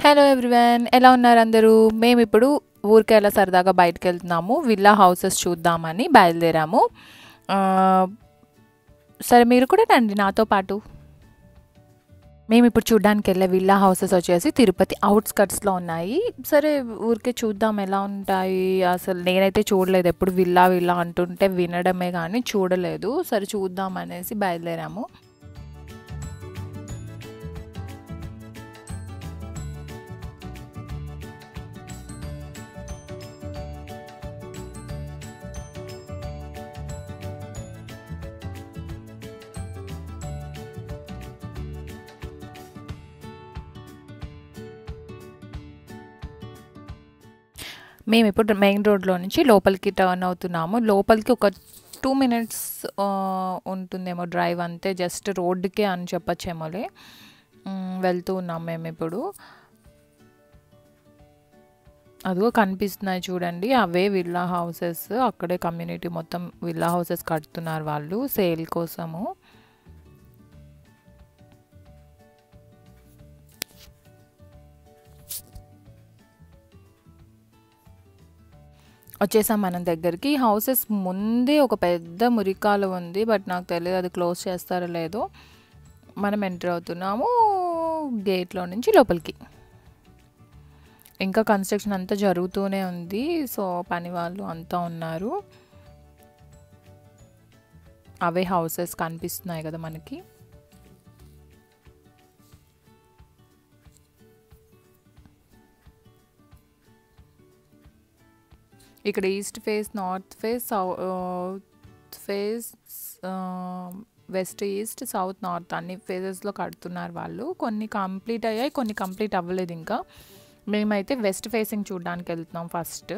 Hello everyone ఎలా ఉన్నారు అందరూ మేము ఇప్పుడు ఊరికే ఎలా సరదాగా బయటకు వెళ్తున్నాము విల్లా హౌసెస్ చూద్దామని బయలుదేరాము ఆ, సరే మీరు కూడా రండి నాతో పాటు మేము ఇప్పుడు చూడడానికి వెళ్ళే విల్లా హౌసెస్ వచ్చేసి తిరుపతి అవుట్స్కట్స్లో ఉన్నాయి సరే ఊరికే చూద్దాం ఎలా ఉంటాయి అసలు నేనైతే చూడలేదు ఎప్పుడు విల్లా విల్లా అంటుంటే వినడమే కానీ చూడలేదు సరే చూద్దాం అనేసి బయలుదేరాము మేము ఇప్పుడు మెయిన్ రోడ్లో నుంచి లోపలికి టర్న్ అవుతున్నాము లోపలికి ఒక టూ మినిట్స్ ఉంటుందేమో డ్రైవ్ అంతే జస్ట్ రోడ్డుకే అని చెప్పచ్చేమోలే మ్, వెళ్తూ ఉన్నాం మేము ఇప్పుడు అదిగో కనిపిస్తున్నాయి చూడండి అవే విల్లా హౌసెస్ అక్కడే కమ్యూనిటీ మొత్తం విల్లా హౌసెస్ కడుతున్నారు వాళ్ళు సేల్ కోసము వచ్చేసాం మనం దగ్గరికి ఈ హౌసెస్ ముందే ఒక పెద్ద మురికాలు ఉంది బట్ నాకు తెలియదు అది క్లోజ్ చేస్తారో లేదో మనం ఎంటర్ అవుతున్నాము గేట్లో నుంచి లోపలికి ఇంకా కన్స్ట్రక్షన్ అంతా జరుగుతూనే ఉంది సో పని వాళ్ళు అంతా ఉన్నారు అవే హౌసెస్ కనిపిస్తున్నాయి కదా మనకి ఇక్కడ east face north face south face west east south north అన్ని ఫేజెస్లో కడుతున్నారు వాళ్ళు కొన్ని కంప్లీట్ అయ్యాయి కొన్ని కంప్లీట్ అవ్వలేదు ఇంకా మేమైతే వెస్ట్ ఫేసింగ్ చూడడానికి వెళ్తున్నాం ఫస్ట్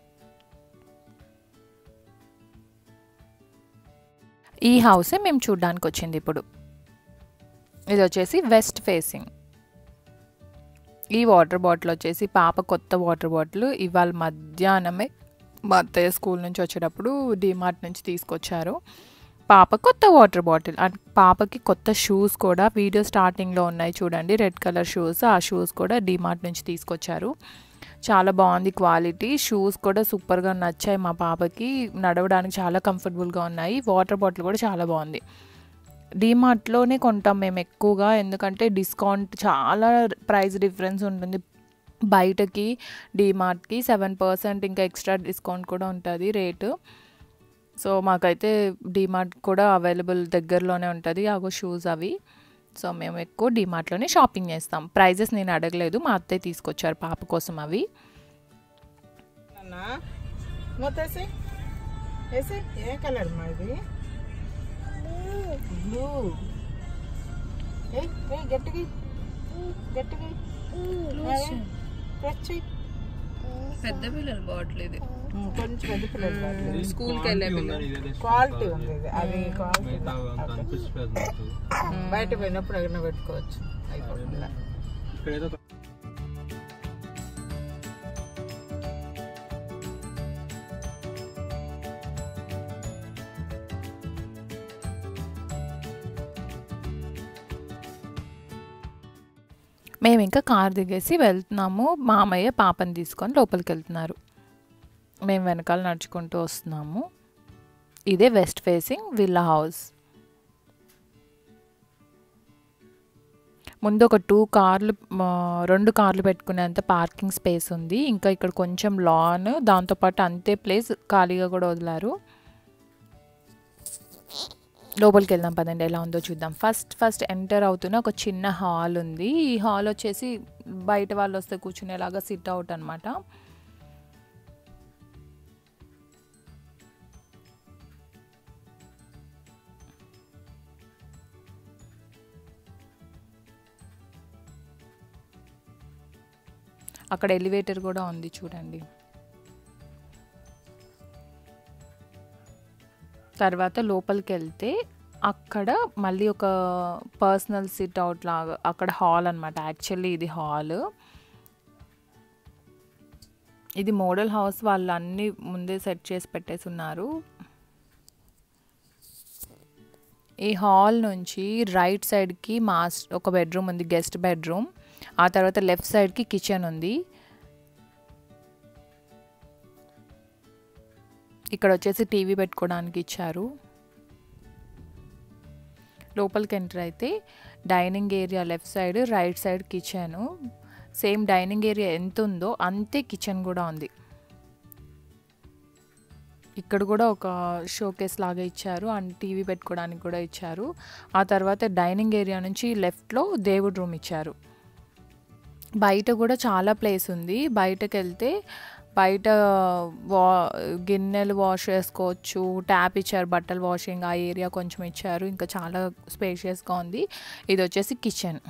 ఈ హౌసే మేము చూడడానికి వచ్చింది ఇప్పుడు ఇది వచ్చేసి వెస్ట్ ఫేసింగ్ ఈ వాటర్ బాటిల్ వచ్చేసి పాప కొత్త వాటర్ బాటిల్ ఇవాళ మధ్యాహ్నమే మా అత్తయ్య స్కూల్ నుంచి వచ్చేటప్పుడు డిమార్ట్ నుంచి తీసుకొచ్చారు పాప కొత్త వాటర్ బాటిల్ అండ్ పాపకి కొత్త షూస్ కూడా వీడియో స్టార్టింగ్లో ఉన్నాయి చూడండి రెడ్ కలర్ షూస్ ఆ షూస్ కూడా డిమార్ట్ నుంచి తీసుకొచ్చారు చాలా బాగుంది క్వాలిటీ షూస్ కూడా సూపర్గా నచ్చాయి మా పాపకి నడవడానికి చాలా కంఫర్టబుల్గా ఉన్నాయి వాటర్ బాటిల్ కూడా చాలా బాగుంది డీమార్ట్లోనే కొంటాం మేము ఎక్కువగా ఎందుకంటే డిస్కౌంట్ చాలా ప్రైస్ డిఫరెన్స్ ఉంటుంది బయటకి డీమార్ట్కి సెవెన్ పర్సెంట్ ఇంకా ఎక్స్ట్రా డిస్కౌంట్ కూడా ఉంటుంది రేటు సో మాకైతే డీమార్ట్ కూడా అవైలబుల్ దగ్గరలోనే ఉంటుంది ఆగో షూస్ అవి సో మేము ఎక్కువ డీమార్ట్లోనే షాపింగ్ చేస్తాం ప్రైజెస్ నేను అడగలేదు మా అత్తయ్య తీసుకొచ్చారు పాప కోసం అవి అన్నా మూతేసి వేసి ఏ కలర్ మాది బ్లూ ఏ ఏ గట్టిగా గట్టిగా ప్రెస్ చెయ్యి పెద్ద పిల్లలు బాటిల్ ఇది ఉమ్, కొంచెం పెద్ద పిల్లలు కాదు. స్కూల్కి వెళ్ళే పిల్లలు క్వాలిటీ ఉంది ఇది అది క్వాలిటీ ఉమ్, బయట పోయినప్పుడు ఎక్కడ పెట్టుకోవచ్చు అయిపోతుందా మేము ఇంకా కార్ దిగేసి వెళ్తున్నాము మామయ్య పాపని తీసుకొని లోపలికి వెళ్తున్నారు మేము వెనకాల నడుచుకుంటూ వస్తున్నాము ఇదే వెస్ట్ ఫేసింగ్ విల్లా హౌస్ ముందు ఒక టూ కార్లు ఆ, రెండు కార్లు పెట్టుకునేంత పార్కింగ్ స్పేస్ ఉంది ఇంకా ఇక్కడ కొంచెం లాన్ దాంతోపాటు అంతే ప్లేస్ ఖాళీగా కూడా వదిలారు లోపలికి వెళ్దాం పదండి ఎలా ఉందో చూద్దాం ఫస్ట్ ఫస్ట్ ఎంటర్ అవుతున్న ఒక చిన్న హాల్ ఉంది ఈ హాల్ వచ్చేసి బయట వాళ్ళు వస్తే కూర్చునేలాగా సిట్ అవుట్ అనమాట అక్కడ ఎలివేటర్ కూడా ఉంది చూడండి తర్వాత లోపలికి వెళ్తే అక్కడ మళ్ళీ ఒక పర్సనల్ సిట్ అవుట్ లాగా అక్కడ హాల్ అనమాట యాక్చువల్లీ ఇది హాల్ ఇది మోడల్ హౌస్ వాళ్ళు అన్ని ముందే సెట్ చేసి పెట్టేసి ఉన్నారు ఈ హాల్ నుంచి రైట్ సైడ్కి మాస్ ఒక బెడ్రూమ్ ఉంది గెస్ట్ బెడ్రూమ్ ఆ తర్వాత లెఫ్ట్ సైడ్కి కిచెన్ ఉంది ఇక్కడ వచ్చేసి టీవీ పెట్టుకోవడానికి ఇచ్చారు లోపలికి ఎంటర్ అయితే dining area left side right side kitchen same dining area ఎంత ఉందో అంతే కిచెన్ కూడా ఉంది ఇక్కడ కూడా ఒక షోకేస్ లాగా ఇచ్చారు అండ్ టీవీ పెట్టుకోవడానికి కూడా ఇచ్చారు ఆ తర్వాత డైనింగ్ ఏరియా నుంచి లెఫ్ట్లో దేవుడి రూమ్ ఇచ్చారు బయట కూడా చాలా ప్లేస్ ఉంది బయటకు వెళ్తే బయట వా గిన్నెలు వాష్ చేసుకోవచ్చు ట్యాప్ ఇచ్చారు బట్టలు వాషింగ్ ఆ ఏరియా కొంచెం ఇచ్చారు ఇంకా చాలా స్పేషియస్గా ఉంది ఇది వచ్చేసి కిచెన్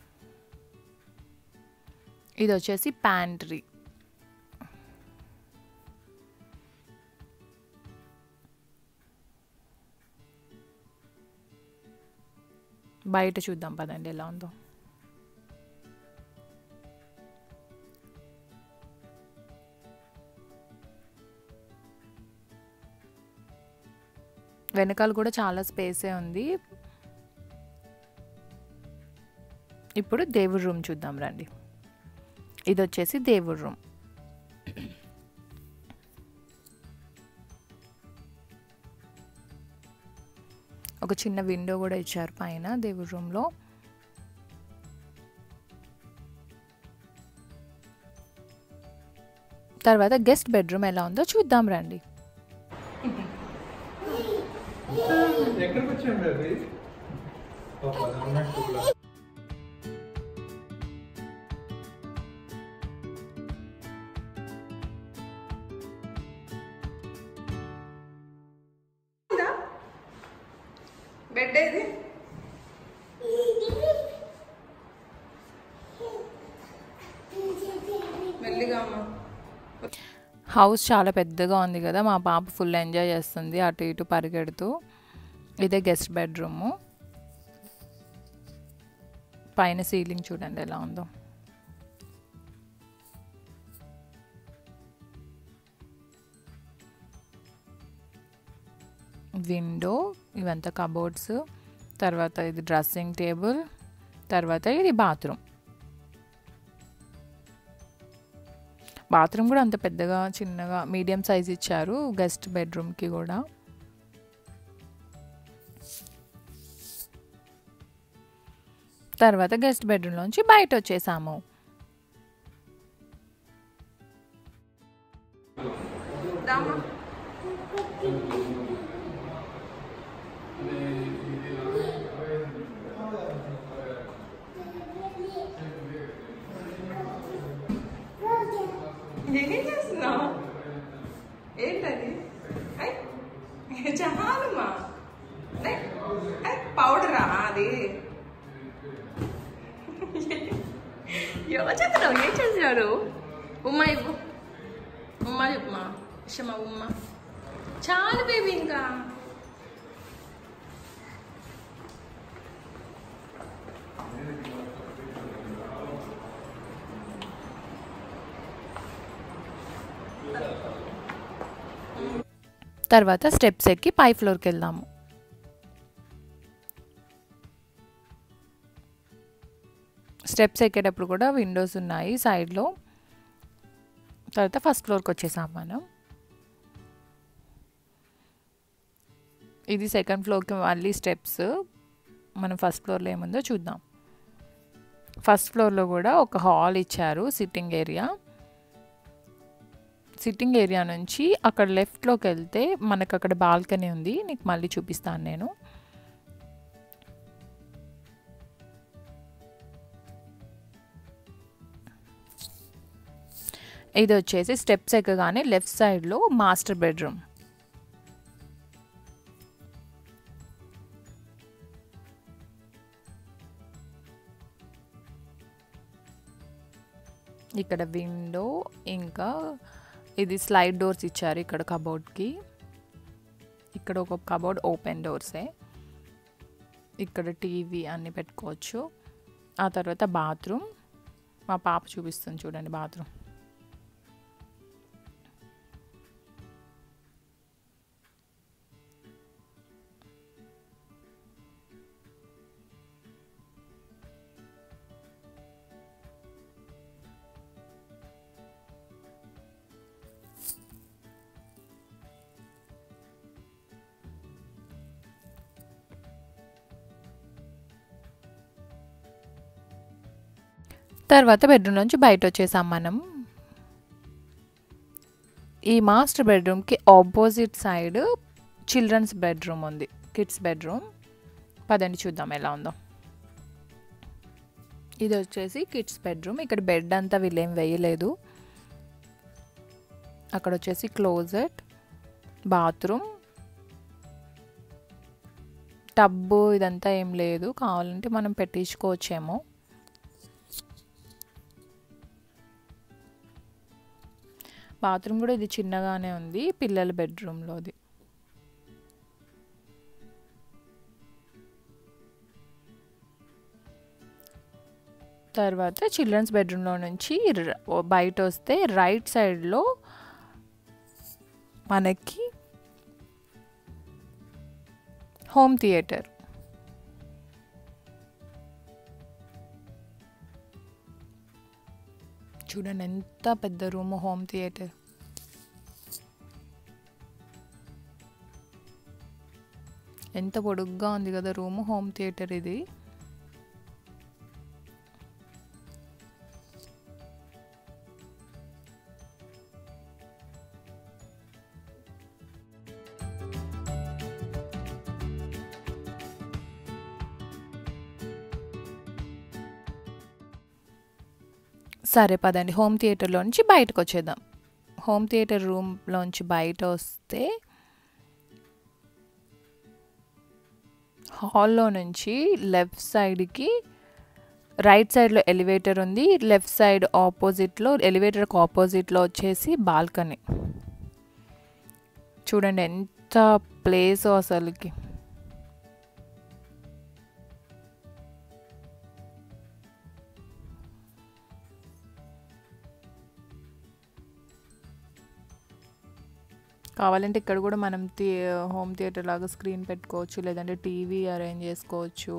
ఇది వచ్చేసి ప్యాంట్రీ బయట చూద్దాం పదండి ఎలా ఉందో వెనకాల కూడా చాలా స్పేసే ఉంది ఇప్పుడు దేవుడి రూమ్ చూద్దాం రండి ఇది వచ్చేసి దేవుడి రూమ్ ఒక చిన్న విండో కూడా ఇచ్చారు పైన దేవుడి రూమ్లో తర్వాత గెస్ట్ బెడ్రూమ్ ఎలా ఉందో చూద్దాం రండి ఎక్కడికి వచ్చాం బేబీ బెడ్ ఏది మెల్లిగా అమ్మ హౌస్ చాలా పెద్దగా ఉంది కదా మా పాప ఫుల్ ఎంజాయ్ చేస్తుంది అటు ఇటు పరిగెడుతూ ఇదే గెస్ట్ బెడ్రూము పైన సీలింగ్ చూడండి ఎలా ఉందో విండో ఇవంతా కబోర్డ్స్ తర్వాత ఇది డ్రెస్సింగ్ టేబుల్ తర్వాత ఇది బాత్రూమ్ బాత్రూమ్ కూడా అంత పెద్దగా చిన్నగా మీడియం సైజ్ ఇచ్చారు గెస్ట్ బెడ్రూమ్కి కూడా తర్వాత గెస్ట్ బెడ్రూమ్లోంచి బయట వచ్చేసాము దామా ఏం చేస్తున్నావు ఏంటది ఐ, చాలుమా ఐ, ఐ, పౌడరా అది ఎవరు చేస్తున్నావు ఏం చేశారు ఉమ్మా ఇవ్వు ఉమ్మా చెప్పమా ఇష్టమా ఉమ్మా చాలు బేబీ ఇంకా తర్వాత స్టెప్స్ ఎక్కి పై ఫ్లోర్కి వెళ్దాము స్టెప్స్ ఎక్కేటప్పుడు కూడా విండోస్ ఉన్నాయి సైడ్లో తర్వాత ఫస్ట్ ఫ్లోర్కి వచ్చేసాం మనం ఇది సెకండ్ ఫ్లోర్కి మళ్ళీ స్టెప్స్ మనం ఫస్ట్ ఫ్లోర్లో ఏముందో చూద్దాం ఫస్ట్ ఫ్లోర్లో కూడా ఒక హాల్ ఇచ్చారు సిట్టింగ్ ఏరియా సిట్టింగ్ ఏరియా నుంచి అక్కడ లెఫ్ట్లోకి వెళ్తే మనకు అక్కడ బాల్కనీ ఉంది నీకు మళ్ళీ చూపిస్తాను నేను ఇది వచ్చేసి స్టెప్స్ ఎక్కగానే లెఫ్ట్ సైడ్లో మాస్టర్ బెడ్రూమ్ ఇక్కడ విండో ఇంకా ఇది స్లైడ్ డోర్స్ ఇచ్చారు ఇక్కడ కబోర్డ్కి ఇక్కడ ఒక కబోర్డ్ ఓపెన్ డోర్సే ఇక్కడ టీవీ అన్నీ పెట్టుకోవచ్చు ఆ తర్వాత బాత్రూమ్ మా పాప చూపిస్తుంది చూడండి బాత్రూమ్ తర్వాత బెడ్రూమ్ నుంచి బయట వచ్చేసాం మనం ఈ మాస్టర్ బెడ్రూమ్కి ఆపోజిట్ సైడ్ చిల్డ్రన్స్ బెడ్రూమ్ ఉంది కిడ్స్ బెడ్రూమ్ పదండి చూద్దాం ఎలా ఉందో ఇది వచ్చేసి కిడ్స్ బెడ్రూమ్ ఇక్కడ బెడ్ అంతా వీళ్ళేం వేయలేదు అక్కడ వచ్చేసి క్లోజెట్ బాత్రూమ్ టబ్బు ఇదంతా ఏం లేదు కావాలంటే మనం పెట్టించుకోవచ్చేమో బాత్రూమ్ కూడా ఇది చిన్నగానే ఉంది పిల్లల బెడ్రూమ్లోది తర్వాత చిల్డ్రన్స్ బెడ్రూమ్లో నుంచి ర- బయట వస్తే రైట్ సైడ్లో మనకి హోమ్ థియేటర్ చూడండి ఎంత పెద్ద రూమ్ హోమ్ థియేటర్ ఎంత పొడుగ్గా ఉంది కదా రూమ్ హోమ్ థియేటర్ ఇది సరే పదండి హోమ్ థియేటర్లో నుంచి బయటకు వచ్చేద్దాం హోమ్ థియేటర్ రూమ్లోంచి బయట వస్తే హాల్లో నుంచి లెఫ్ట్ సైడ్కి రైట్ సైడ్లో ఎలివేటర్ ఉంది లెఫ్ట్ సైడ్ ఆపోజిట్లో ఎలివేటర్కి ఆపోజిట్లో వచ్చేసి బాల్కనీ చూడండి ఎంత ప్లేస్ అసలుకి కావాలంటే ఇక్కడ కూడా మనం థి హోమ్ థియేటర్ లాగా స్క్రీన్ పెట్టుకోవచ్చు లేదంటే టీవీ అరేంజ్ చేసుకోవచ్చు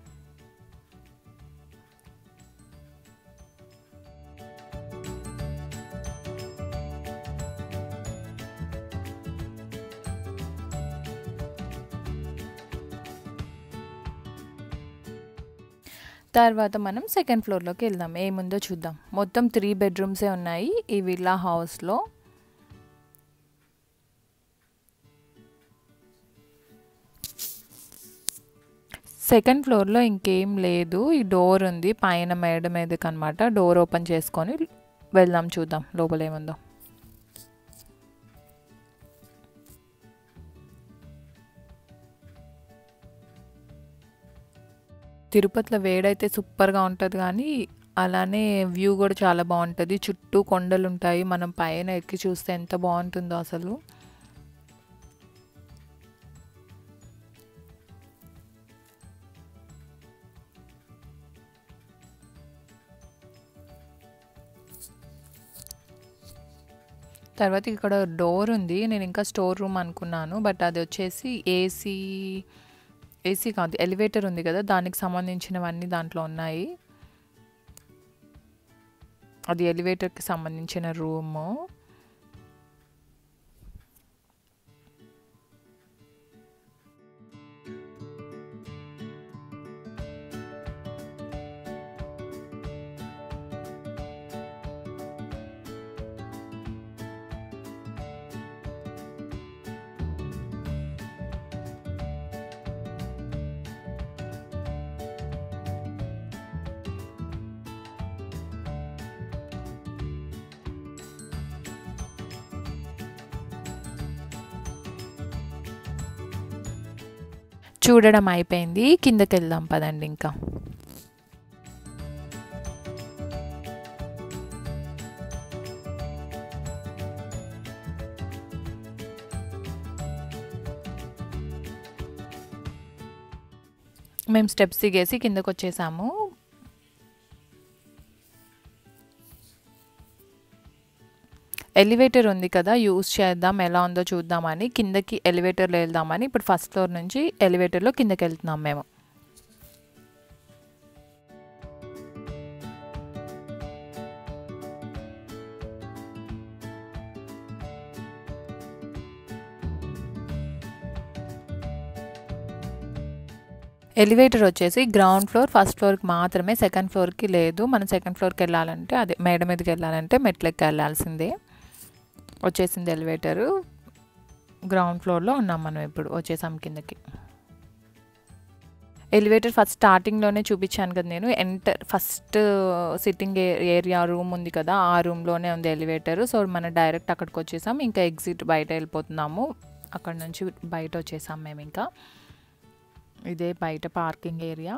తర్వాత మనం సెకండ్ ఫ్లోర్లోకి వెళ్దాం ఏముందో చూద్దాం మొత్తం త్రీ బెడ్రూమ్సే ఉన్నాయి ఈ విల్లా హౌస్లో సెకండ్ ఫ్లోర్లో ఇంకేం లేదు ఈ డోర్ ఉంది పైన మేడ మీదకి అనమాట డోర్ ఓపెన్ చేసుకొని వెళ్దాం చూద్దాం లోపల ఏముందో తిరుపతిలో వేడైతే సూపర్గా ఉంటుంది కానీ అలానే వ్యూ కూడా చాలా బాగుంటుంది చుట్టూ కొండలు ఉంటాయి మనం పైన ఎక్కి చూస్తే ఎంత బాగుంటుందో అసలు తర్వాత ఇక్కడ డోర్ ఉంది నేను ఇంకా స్టోర్ రూమ్ అనుకున్నాను బట్ అది వచ్చేసి ఏసీ ఏసీ కాదు ఎలివేటర్ ఉంది కదా దానికి సంబంధించినవన్నీ దాంట్లో ఉన్నాయి అది ఎలివేటర్కి సంబంధించిన రూము చూడడం అయిపోయింది కిందకి వెళ్దాం పదండి ఇంకా మేము స్టెప్స్ దిగేసి కిందకు వచ్చేసాము ఎలివేటర్ ఉంది కదా యూస్ చేద్దాం ఎలా ఉందో చూద్దామని కిందకి ఎలివేటర్లో వెళ్దామని ఇప్పుడు ఫస్ట్ ఫ్లోర్ నుంచి ఎలివేటర్లో కిందకి వెళ్తున్నాం మేము ఎలివేటర్ వచ్చేసి గ్రౌండ్ ఫ్లోర్ ఫస్ట్ ఫ్లోర్కి మాత్రమే సెకండ్ ఫ్లోర్కి లేదు మనం సెకండ్ ఫ్లోర్కి వెళ్ళాలంటే అదే మేడ మీదకి వెళ్ళాలంటే మెట్లెక్కి వెళ్ళాల్సిందే వచ్చేసింది ఎలివేటరు గ్రౌండ్ ఫ్లోర్లో ఉన్నాం మనం ఇప్పుడు వచ్చేసాం కిందకి ఎలివేటర్ ఫస్ట్ స్టార్టింగ్లోనే చూపించాను కదా నేను enter first sitting area room ఉంది కదా ఆ రూమ్లోనే ఉంది ఎలివేటర్ సో మనం డైరెక్ట్ అక్కడికి వచ్చేసాం ఇంకా ఎగ్జిట్ బయట వెళ్ళిపోతున్నాము అక్కడ నుంచి బయట వచ్చేసాం మేము ఇంకా ఇదే బయట పార్కింగ్ ఏరియా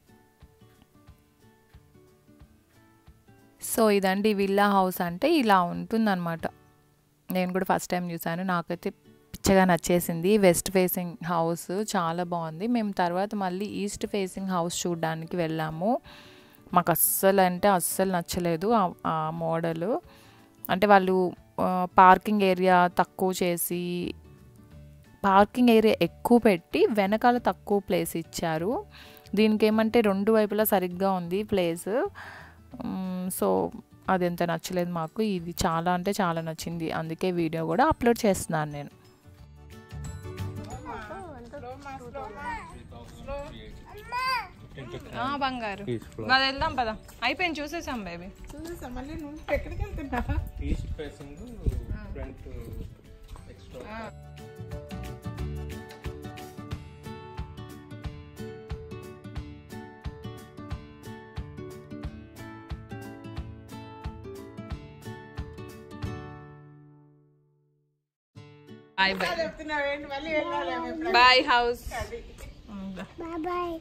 సో ఇదండి విల్లా హౌస్ అంటే ఇలా ఉంటుందన్నమాట నేను కూడా ఫస్ట్ టైం చూసాను నాకైతే పిచ్చగా నచ్చేసింది వెస్ట్ ఫేసింగ్ హౌస్ చాలా బాగుంది మేము తర్వాత మళ్ళీ ఈస్ట్ ఫేసింగ్ హౌస్ చూడడానికి వెళ్ళాము మాకు అస్సలు అంటే అస్సలు నచ్చలేదు ఆ- ఆ మోడల్ అంటే వాళ్ళు పార్కింగ్ ఏరియా తక్కువ చేసి పార్కింగ్ ఏరియా ఎక్కువ పెట్టి వెనకాల తక్కువ ప్లేస్ ఇచ్చారు దీనికి ఏమంటే రెండు వైపులా సరిగ్గా ఉంది ప్లేస్ సో అది ఎంత నచ్చలేదు మాకు ఇది చాలా అంటే చాలా నచ్చింది అందుకే వీడియో కూడా అప్లోడ్ చేస్తున్నాను నేను ఆ, బంగారు అది వెళ్దాం పద అయిపోయింది చూసేసాం బేబీ మళ్ళీ నువ్వు ఎక్కడికి వెళ్తున్నా east facing front extra bye bye చెప్తున్నావు ఏంటి మళ్ళీ వెళ్ళాలి ఆమె ఇప్పుడు బాయ్ హౌస్ బాయ్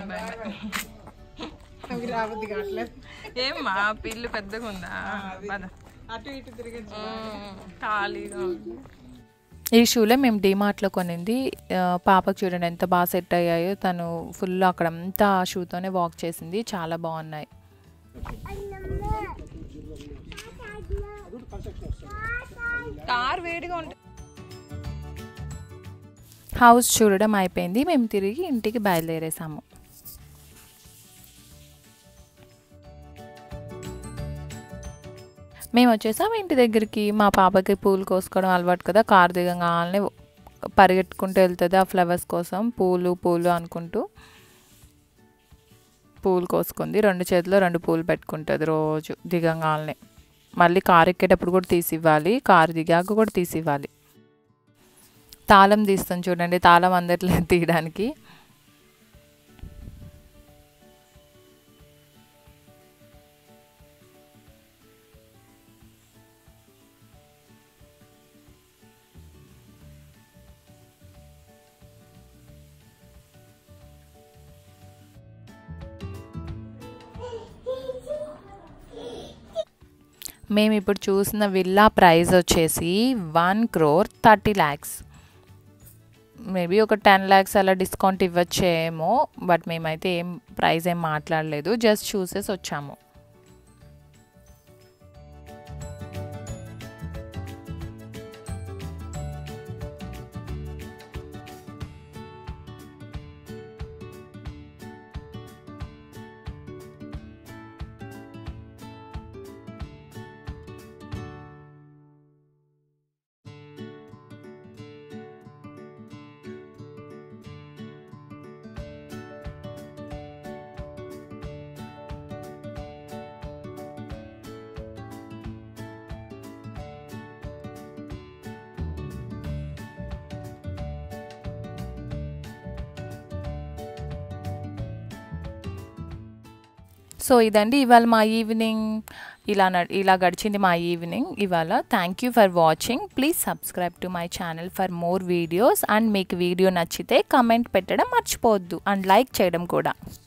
అవి రాబుద్ది కావట్లేదు ఏమ్మా పిల్లు పెద్దగా ఉందా పద అటు ఇటు తిరిగి ఉమ్, ఖాళీగా ఉంది ఈ షూలే మేము డీమార్ట్లో కొనింది ఆ, పాపకు చూడండి ఎంత బాగా సెట్ అయ్యాయో తను ఫుల్ అక్కడ అంతా ఆ షూతోనే వాక్ చేసింది చాలా బాగున్నాయి కార్ వేడిగా ఉంటుంది హౌస్ చూడడం అయిపోయింది మేము తిరిగి ఇంటికి బయలుదేరేసాము మేము వచ్చేసాం ఇంటి దగ్గరికి మా పాపకి పూలు కోసుకోవడం అలవాటు కదా కారు దిగంగానే పరిగెట్టుకుంటూ వెళ్తుంది ఆ ఫ్లవర్స్ కోసం పూలు పూలు అనుకుంటూ పూలు కోసుకుంది రెండు చేతిలో రెండు పూలు పెట్టుకుంటుంది రోజు దిగంగానే మళ్ళీ కారు ఎక్కేటప్పుడు కూడా తీసి ఇవ్వాలి కారు దిగాక కూడా తీసి ఇవ్వాలి తాళం తీస్తాం చూడండి తాళం అందట్లేదు తీయడానికి మేము ఇప్పుడు చూసిన విల్లా ప్రైస్ వచ్చేసి one crore thirty lakhs maybe ఒక టెన్ ల్యాక్స్ అలా డిస్కౌంట్ ఇవ్వచ్చేమో బట్ మేమైతే ఏం ప్రైస్ ఏం మాట్లాడలేదు జస్ట్ చూసేసి వచ్చాము సో ఇదండి ఇవాళ మా ఈవినింగ్ ఇలా న- ఇలా గడిచింది మా ఈవినింగ్ ఇవాళ thank you for watching please subscribe to my channel for more videos and మీకు వీడియో నచ్చితే కమెంట్ పెట్టడం మర్చిపోవద్దు అండ్ లైక్ చేయడం కూడా